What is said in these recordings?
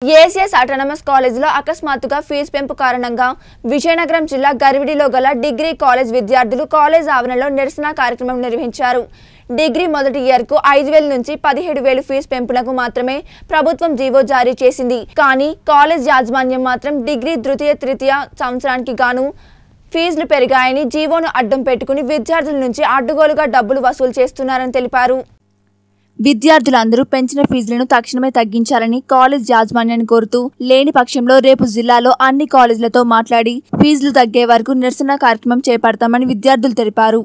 ACS autonomous కాలేజీలో అకస్మాత్తుగా fee పెంపు కారణంగా విజయనగరం జిల్లా గరివిడిలో గల డిగ్రీ కాలేజ్ విద్యార్థులు కాలేజ్ ఆవరణలో నిరసన కార్యక్రమం నిర్వహించారు డిగ్రీ మొదటి ఇయర్కు ఐదు వేల నుంచి పదిహేడు వేలు ఫీజు పెంపునకు మాత్రమే ప్రభుత్వం జీవో జారీ చేసింది కానీ కాలేజ్ యాజమాన్యం మాత్రం డిగ్రీ తృతీయ తృతీయ సంవత్సరానికి గాను ఫీజులు పెరిగాయని జీవోను అడ్డం పెట్టుకుని విద్యార్థుల నుంచి అడ్డుగోలుగా డబ్బులు వసూలు చేస్తున్నారని తెలిపారు విద్యార్థులందరూ పెంచిన ఫీజులను తక్షణమే తగ్గించాలని కాలేజ్ యాజమాన్యాన్ని కోరుతూ లేని పక్షంలో రేపు జిల్లాలో అన్ని కాలేజీలతో మాట్లాడి ఫీజులు తగ్గే వరకు నిరసన కార్యక్రమం చేపడతామని విద్యార్థులు తెలిపారు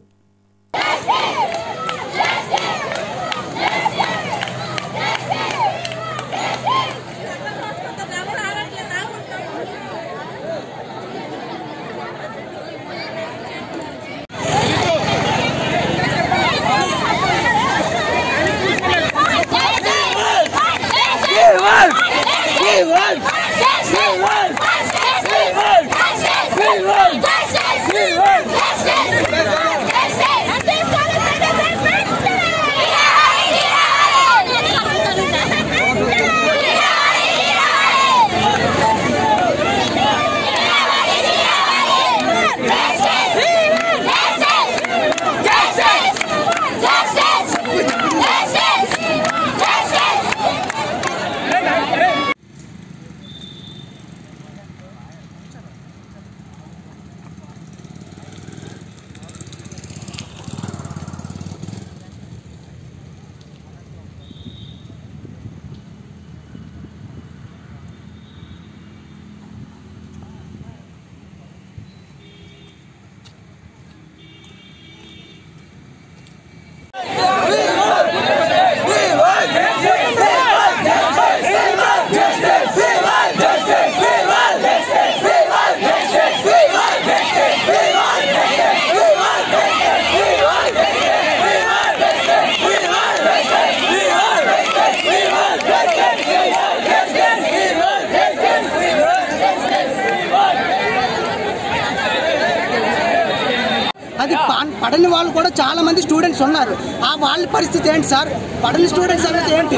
అది పా- పడని వాళ్ళు కూడా చాలా మంది స్టూడెంట్స్ ఉన్నారు ఆ వాళ్ళ పరిస్థితి ఏంటి సార్ పడని స్టూడెంట్స్ అనేది ఏంటి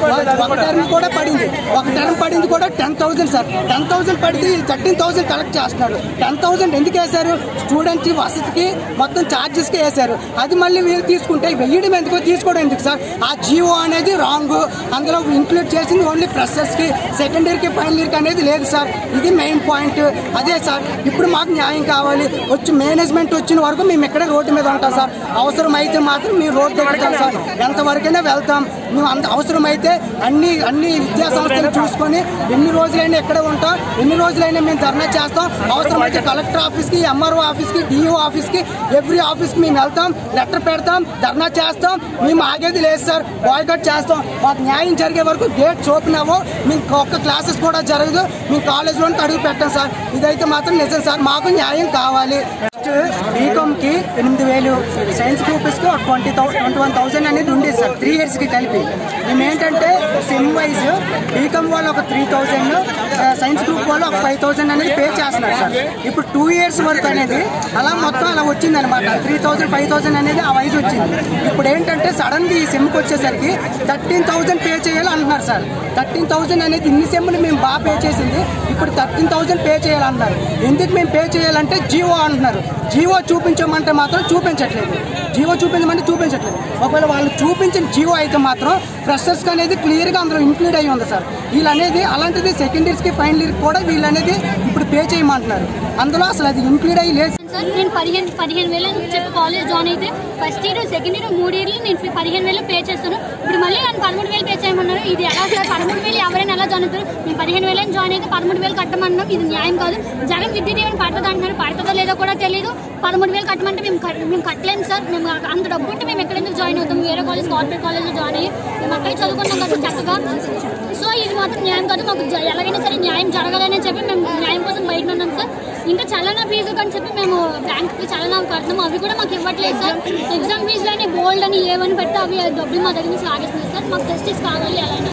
ఒక టర్మ్ కూడా పడింది ఒక టర్మ్ పడింది కూడా ten thousand sir ten thousand పడితే థర్టీన్ థౌసండ్ కలెక్ట్ చేస్తున్నాడు టెన్ థౌసండ్ ఎందుకు వేశారు స్టూడెంట్స్ వసతికి మొత్తం ఛార్జెస్కి వేశారు అది మళ్ళీ వీళ్ళు తీసుకుంటే వెయ్యడం ఎందుకు తీసుకోవడం ఎందుకు సార్ ఆ జియో అనేది రాంగ్ అందులో ఇంక్లూడ్ చేసింది ఓన్లీ ఫ్రెషర్స్కి సెకండ్ ఇయర్కి ఫైనల్ ఇయర్కి అనేది లేదు సార్ ఇది మెయిన్ పాయింట్ అదే సార్ ఇప్పుడు మాకు న్యాయం కావాలి వచ్చి మేనేజ్మెంట్ వచ్చిన వరకు మేము ఇక్కడే రోడ్డు మీద ఉంటాం సార్ అవసరం అయితే మాత్రం మేము రోడ్డు ఎక్కుతాం సార్ ఎంతవరకైనా వెళ్తాం మేము అంత అవసరమైతే అన్ని అన్ని విద్యా సంస్థలు చూసుకొని ఎన్ని రోజులైనా ఎక్కడే ఉంటాం ఎన్ని రోజులైనా మేము ధర్నా చేస్తాం అవసరమైతే కలెక్టర్ ఆఫీస్కి ఎంఆర్ఓ ఆఫీస్కి డిఓ ఆఫీస్కి ఎవ్రీ ఆఫీస్కి మేము వెళ్తాం లెటర్ పెడతాం ధర్నా చేస్తాం మేము ఆగేది లేదు సార్ బాయ్కట్ చేస్తాం మాకు న్యాయం జరిగే వరకు గేట్స్ ఓపెన్ అవ్వవు మేము ఒక్క క్లాసెస్ కూడా జరగదు మేము కాలేజ్లోనే అడుగు పెట్టాం సార్ ఇదైతే మాత్రం నిజం సార్ మాకు న్యాయం కావాలి బీకామ్కి ఎనిమిది వేలు సైన్స్ గ్రూప్స్కి ఒక twenty thou twenty one thousand అనేది ఉండేది సార్ త్రీ ఇయర్స్కి కలిపి మేము ఏంటంటే సిమ్ వైజ్ బీకామ్ వాళ్ళు ఒక త్రీ థౌసండ్ సైన్స్ గ్రూప్ వాళ్ళు ఒక ఫైవ్ థౌసండ్ అనేది పే చేస్తున్నారు సార్ ఇప్పుడు టూ ఇయర్స్ వరకు అనేది అలా మొత్తం అలా వచ్చింది అనమాట త్రీ థౌసండ్ ఫైవ్ థౌసండ్ అనేది ఆ వైజ్ వచ్చింది ఇప్పుడు ఏంటంటే సడన్గా ఈ సిమ్కి వచ్చేసరికి థర్టీన్ థౌసండ్ పే చేయాలి అంటున్నారు సార్ థర్టీన్ థౌసండ్ అనేది ఇన్ని సెమ్లు మేము బాగా పే చేసింది ఇప్పుడు థర్టీన్ థౌసండ్ పే చేయాలన్నారు ఎందుకు మేము పే చేయాలంటే జియో అంటున్నారు జియో చూపించమంటే మాత్రం చూపించట్లేదు జియో చూపించమంటే చూపించట్లేదు ఒకవేళ వాళ్ళు చూపించిన జియో అయితే మాత్రం ఫ్రెషర్స్కి అనేది క్లియర్గా అందులో ఇంక్లూడ్ అయ్యి ఉంది సార్ వీళ్ళు అనేది అలాంటిది సెకండ్ ఇయర్స్కి ఫైనల్ ఇయర్ కూడా వీళ్ళు అనేది ఇప్పుడు పే చేయమంటున్నారు అందులో అసలు అది ఇంక్లూడ్ అయ్యి లేదు సార్ నేను పదిహేను పదిహేను వేలు అని చెప్పి కాలేజ్ జాయిన్ అయితే ఫస్ట్ ఇయర్ సెకండ్ ఇయర్ మూడు ఇయర్లు నేను ఫీ- పదిహేను వేలు పే చేస్తాను ఇప్పుడు మళ్ళీ నన్ను పదమూడు వేలు పే చేయమన్నారు ఇది ఎలా సార్ పదమూడు వేలు ఎవరైనా ఎలా జాయిన్ అవుతారు నేను పదిహేను వేలు జాయిన్ అయితే పదమూడు వేలు కట్టమన్నాం ఇది న్యాయం కాదు జగన్ విద్యుత్ దీవెన పడుతుంది అంటున్నారు పడుతుందో లేదో కూడా తెలియదు పదమూడు వేలు కట్టమంటే మేము కట్- మేము కట్టలేము సార్ మేము అంత డబ్బు ఉంటే మేము ఎక్కడెందుకు జాయిన్ అవుతాం వేరే కాలేజ్ కార్పొరేట్ కాలేజ్లో జాయిన్ అయ్యి మేము అక్కడే చదువుకున్నాం కదా చక్కగా సో ఇది మాత్రం న్యాయం కాదు మాకు జ- ఎలాగైనా సరే న్యాయం జరగాలని చెప్పి మేము న్యాయం కోసం బయట ఉన్నాం సార్ ఇంకా చలనా ఫీజు అని చెప్పి మేము బ్యాంక్కి చలనా కడుతున్నాం అవి కూడా మాకు ఇవ్వట్లేదు సార్ ఎగ్జామ్ ఫీజులని గోల్డ్ అని ఏమని పెట్టి అవి డబ్బులు మా దగ్గర నుంచి లాగేస్తున్నారు సార్ మాకు జస్టిస్ కావాలి ఎలా